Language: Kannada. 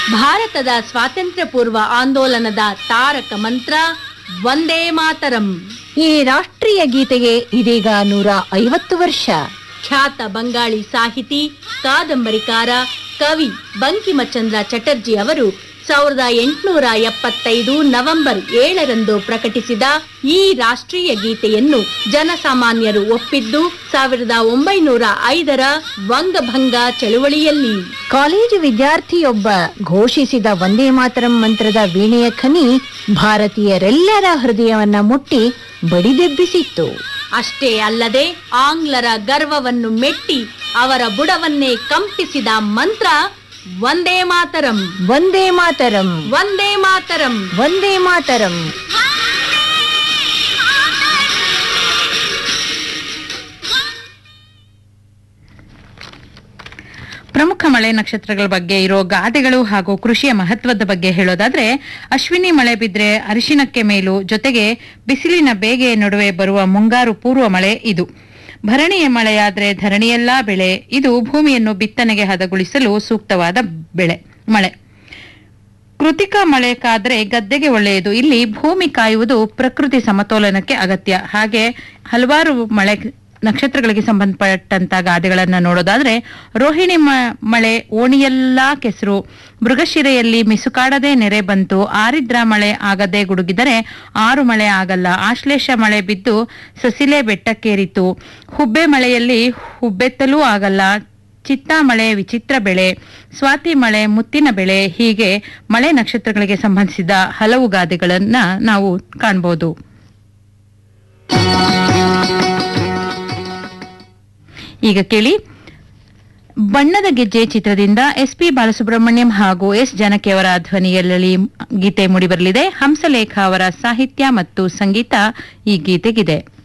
ಭಾರತದ ಸ್ವಾತಂತ್ರ್ಯ ಪೂರ್ವ ಆಂದೋಲನದ ತಾರಕ ಮಂತ್ರ ವಂದೇ ಮಾತರಂ ಈ ರಾಷ್ಟ್ರೀಯ ಗೀತೆಗೆ ಇದೀಗ ನೂರ ಐವತ್ತು ವರ್ಷ ಖ್ಯಾತ ಬಂಗಾಳಿ ಸಾಹಿತಿ ಕಾದಂಬರಿಕಾರ ಕವಿ ಬಂಕಿಮಚಂದ್ರ ಚಟರ್ಜಿ ಅವರು ಸಾವಿರದ ಎಂಟುನೂರ ಎಪ್ಪತ್ತೈದು ನವೆಂಬರ್ ಏಳರಂದು ಪ್ರಕಟಿಸಿದ ಈ ರಾಷ್ಟ್ರೀಯ ಗೀತೆಯನ್ನು ಜನಸಾಮಾನ್ಯರು ಒಪ್ಪಿದ್ದು ಸಾವಿರದ ಒಂಬೈನೂರ ಐದರ ವಂಗಭಂಗ ಚಳುವಳಿಯಲ್ಲಿ ಕಾಲೇಜು ವಿದ್ಯಾರ್ಥಿಯೊಬ್ಬ ಘೋಷಿಸಿದ ವಂದೇ ಮಾತರಂ ಮಂತ್ರದ ವೀಣೆಯ ಖನಿ ಭಾರತೀಯರೆಲ್ಲರ ಹೃದಯವನ್ನ ಮುಟ್ಟಿ ಬಡಿದೆಬ್ಬಿಸಿತ್ತು ಅಷ್ಟೇ ಅಲ್ಲದೆ ಆಂಗ್ಲರ ಗರ್ವವನ್ನು ಮೆಟ್ಟಿ ಅವರ ಬುಡವನ್ನೇ ಕಂಪಿಸಿದ ಮಂತ್ರ ವಂದೇ ಮಾತರಂ ವಂದೇ ಮಾತರಂ ವಂದೇ ಮಾತರಂ ವಂದೇ ಮಾತರಂ ಪ್ರಮುಖ ಮಳೆ ನಕ್ಷತ್ರಗಳ ಬಗ್ಗೆ ಇರೋ ಗಾದೆಗಳು ಹಾಗೂ ಕೃಷಿಯ ಮಹತ್ವದ ಬಗ್ಗೆ ಹೇಳೋದಾದ್ರೆ ಅಶ್ವಿನಿ ಮಳೆ ಬಿದ್ರೆ ಅರಿಶಿನಕ್ಕೆ ಮೇಲು ಜೊತೆಗೆ ಬಿಸಿಲಿನ ಬೇಗೆಯ ನಡುವೆ ಬರುವ ಮುಂಗಾರು ಪೂರ್ವ ಮಳೆ ಇದು ಭರಣಿಯ ಮಳೆಯಾದ್ರೆ ಧರಣಿಯೆಲ್ಲಾ ಬೆಳೆ ಇದು ಭೂಮಿಯನ್ನು ಬಿತ್ತನೆಗೆ ಹದಗೊಳಿಸಲು ಸೂಕ್ತವಾದ ಬೆಳೆ ಮಳೆ ಕೃತಿಕ ಮಳೆ ಕಾದ್ರೆ ಗದ್ದೆಗೆ ಒಳ್ಳೆಯದು ಇಲ್ಲಿ ಭೂಮಿ ಕಾಯುವುದು ಪ್ರಕೃತಿ ಸಮತೋಲನಕ್ಕೆ ಅಗತ್ಯ ಹಾಗೆ ಹಲವಾರು ಮಳೆ ನಕ್ಷತ್ರಗಳಿಗೆ ಸಂಬಂಧಪಟ್ಟಂತ ಗಾದೆಗಳನ್ನ ನೋಡೋದಾದ್ರೆ ರೋಹಿಣಿ ಮ- ಮಳೆ ಓಣಿಯೆಲ್ಲಾ ಕೆಸರು ಮೃಗಶಿರೆಯಲ್ಲಿ ಮಿಸುಕಾಡದೆ ನೆರೆ ಬಂತು ಆರಿದ್ರ ಮಳೆ ಆಗದೆ ಗುಡುಗಿದರೆ ಆರು ಮಳೆ ಆಗಲ್ಲ ಆಶ್ಲೇಷ ಮಳೆ ಬಿದ್ದು ಸಸಿಲೆ ಬೆಟ್ಟಕ್ಕೇರಿತು ಹುಬ್ಬೆ ಮಳೆಯಲ್ಲಿ ಹುಬ್ಬೆತ್ತಲೂ ಆಗಲ್ಲ ಚಿತ್ತ ಮಳೆ ವಿಚಿತ್ರ ಬೆಳೆ ಸ್ವಾತಿ ಮಳೆ ಮುತ್ತಿನ ಬೆಳೆ ಹೀಗೆ ಮಳೆ ನಕ್ಷತ್ರಗಳಿಗೆ ಸಂಬಂಧಿಸಿದ ಹಲವು ಗಾದೆಗಳನ್ನ ನಾವು ಕಾಣಬಹುದು ಈಗ ಕೇಳಿ ಬಣ್ಣದ ಗೆಜ್ಜೆ ಚಿತ್ರದಿಂದ ಎಸ್ ಪಿ ಬಾಲಸುಬ್ರಹ್ಮಣ್ಯಂ ಹಾಗೂ ಎಸ್ ಜಾನಕಿಯವರ ಧ್ವನಿಯಲ್ಲಿ ಗೀತೆ ಮೂಡಿಬರಲಿದೆ ಹಂಸಲೇಖ ಅವರ ಸಾಹಿತ್ಯ ಮತ್ತು ಸಂಗೀತ ಈ ಗೀತೆಗಿದೆ